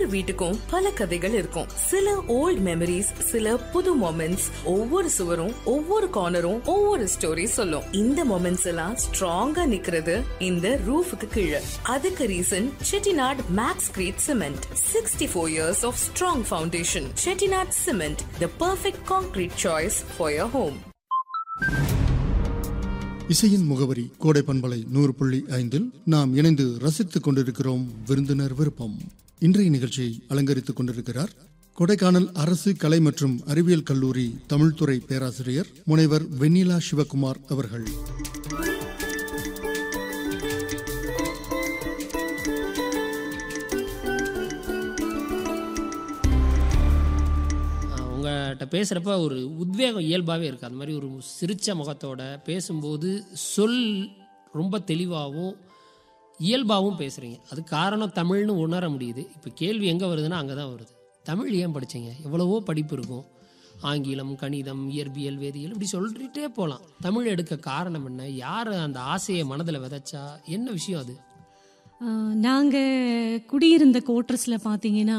ஒவ்வொரு வீட்டுக்கும் பல கதைகள் இருக்கும் சில ஓல்ட் மெமரிஸ் சில புது மொமெண்ட்ஸ் ஒவ்வொரு சுவரும் ஒவ்வொரு கார்னரும் ஒவ்வொரு ஸ்டோரி சொல்லும் இந்த மொமெண்ட்ஸ் எல்லாம் ஸ்ட்ராங்கா நிக்கிறது இந்த ரூஃபுக்கு கீழே அதுக்கு reason Chettinad maxcrete cement sixty four years of strong foundation Chettinad cement the perfect concrete choice for your home இசையின் முகவரி கோடை பண்பலை நூறு புள்ளி ஐந்தில் நாம் இணைந்து ரசித்துக் கொண்டிருக்கிறோம் விருந்தினர் விருப்பம் இன்றைய நிகழ்ச்சியை அலங்கரித்துக் கொண்டிருக்கிறார் கொடைக்கானல் அரசு கலை மற்றும் அறிவியல் கல்லூரி தமிழ்துறை பேராசிரியர் முனைவர் வெண்ணிலா சிவகுமார் அவர்கள் உங்கள்கிட்ட பேசுகிறப்ப ஒரு உத்வேகம் இயல்பாகவே இருக்குது அந்த மாதிரி ஒரு சிரிச்ச முகத்தோட பேசும்போது சொல் ரொம்ப தெளிவாகவும் இயல்பாகவும் பேசுகிறீங்க அது காரணம் தமிழ்னு உணர முடியுது இப்போ கேள்வி எங்கே வருதுன்னா அங்கே தான் வருது தமிழ் ஏன் படிச்சீங்க எவ்வளவோ படிப்பு இருக்கும் ஆங்கிலம் கணிதம் இயற்பியல் வேதியியல் இப்படி சொல்லிட்டே போகலாம் தமிழ் எடுக்க காரணம் என்ன யார் அந்த ஆசையை மனதில் விதைச்சா என்ன விஷயம் அது நாங்கள் குடியிருந்த கோட்ரஸில் பார்த்தீங்கன்னா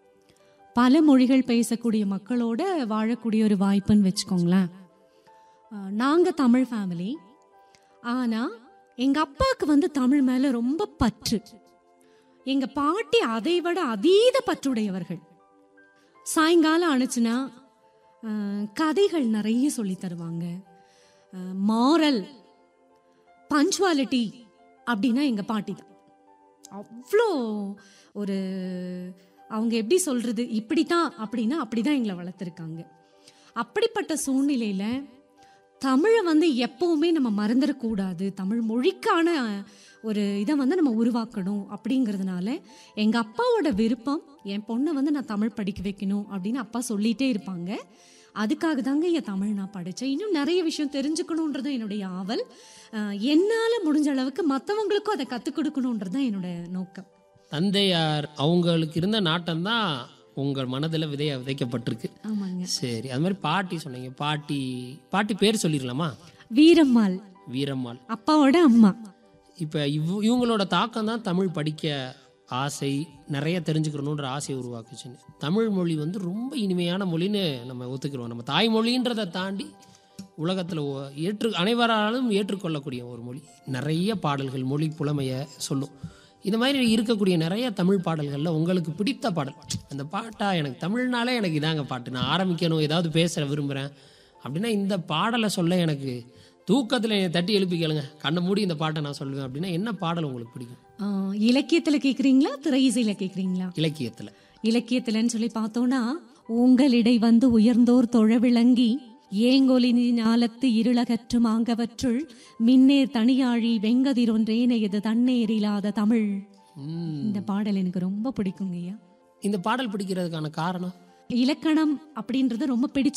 பல மொழிகள் பேசக்கூடிய மக்களோட வாழக்கூடிய ஒரு வாய்ப்புன்னு வச்சுக்கோங்களேன் நாங்கள் தமிழ் ஃபேமிலி ஆனால் எங்கள் அப்பாவுக்கு வந்து தமிழ் மேலே ரொம்ப பற்று எங்கள் பாட்டி அதை விட அதீத பற்றுடையவர்கள் சாயங்காலம் ஆணுச்சுன்னா அஹ், கதைகள் நிறைய சொல்லி தருவாங்க மாரல் பஞ்சுவாலிட்டி அப்படின்னா எங்கள் பாட்டி தான் அவ்வளோ ஒரு அவங்க எப்படி சொல்றது இப்படித்தான் அப்படின்னா அப்படிதான் எங்களை வளர்த்துருக்காங்க அப்படிப்பட்ட சூழ்நிலையில தமிழை வந்து எப்பவுமே நம்ம மறந்துடக்கூடாது தமிழ் மொழிக்கான ஒரு இதை வந்து நம்ம உருவாக்கணும் அப்படிங்கிறதுனால எங்கள் அப்பாவோட விருப்பம் என் பொண்ணை வந்து நான் தமிழ் படிக்க வைக்கணும் அப்படின்னு அப்பா சொல்லிட்டே இருப்பாங்க அதுக்காக தாங்க என் தமிழ் நான் படித்தேன் இன்னும் நிறைய விஷயம் தெரிஞ்சுக்கணுன்றது என்னுடைய ஆவல் என்னால் முடிஞ்ச அளவுக்கு மற்றவங்களுக்கும் அதை கற்றுக் கொடுக்கணுன்றது தான் என்னோட நோக்கம் தந்தையார் அவங்களுக்கு இருந்த நாட்டம் தான் உங்கள் மனதில் விதைய விதைக்கப்பட்டிருக்கு ஆமாங்க சரி அது மாதிரி பாட்டி சொன்னீங்க பாட்டி பாட்டி பேர் சொல்லிடலாமா வீரம்மாள் வீரம்மாள் அப்பாவோட அம்மா இப்போ இவ் இவங்களோட தாக்கம் தான் தமிழ் படிக்க ஆசை நிறைய தெரிஞ்சுக்கணுன்ற ஆசையை உருவாக்குச்சுன்னு தமிழ் மொழி வந்து ரொம்ப இனிமையான மொழின்னு நம்ம ஒத்துக்கிறோம் நம்ம தாய்மொழின்றதை தாண்டி உலகத்தில் ஏற்று அனைவராலும் ஏற்றுக்கொள்ளக்கூடிய ஒரு மொழி நிறைய பாடல்கள் மொழி புலமையை சொல்லும் இந்த மாதிரி இருக்கக்கூடிய நிறைய தமிழ் பாடல்களில் உங்களுக்கு பிடித்த பாடல் அந்த பாட்டா எனக்கு தமிழ்னாலே எனக்கு இதாங்க பாட்டு நான் ஆரம்பிக்கணும் ஏதாவது பேச விரும்புகிறேன் அப்படின்னா இந்த பாடலை சொல்ல எனக்கு தூக்கத்தில் என்னை தட்டி எழுப்பி கேளுங்க கண்ணை மூடி இந்த பாட்டை நான் சொல்லுவேன் அப்படின்னா என்ன பாடல் உங்களுக்கு பிடிக்கும் ஆஹ், இலக்கியத்துல கேக்குறீங்களா திரை இசையில கேக்குறீங்களா இலக்கியத்தில் இலக்கியத்துலன்னு சொல்லி பார்த்தோம்னா உங்களிடை வந்து உயர்ந்தோர் தொழ விளங்கி ஏங்கொலி ஞாலத்து இருளகற்றும் ஆங்கவற்றுள் மின்னேர் தனியாழி வெங்கதிரொன்றேனையது தன்னேர் இல்லாத தமிழ் இந்த பாடல் எனக்கு ரொம்ப பிடிக்குங்க ஐயா இந்த பாடல் பிடிக்கிறதுக்கான காரணம் இலக்கணம் அப்படின்றது ரொம்ப பிடிச்ச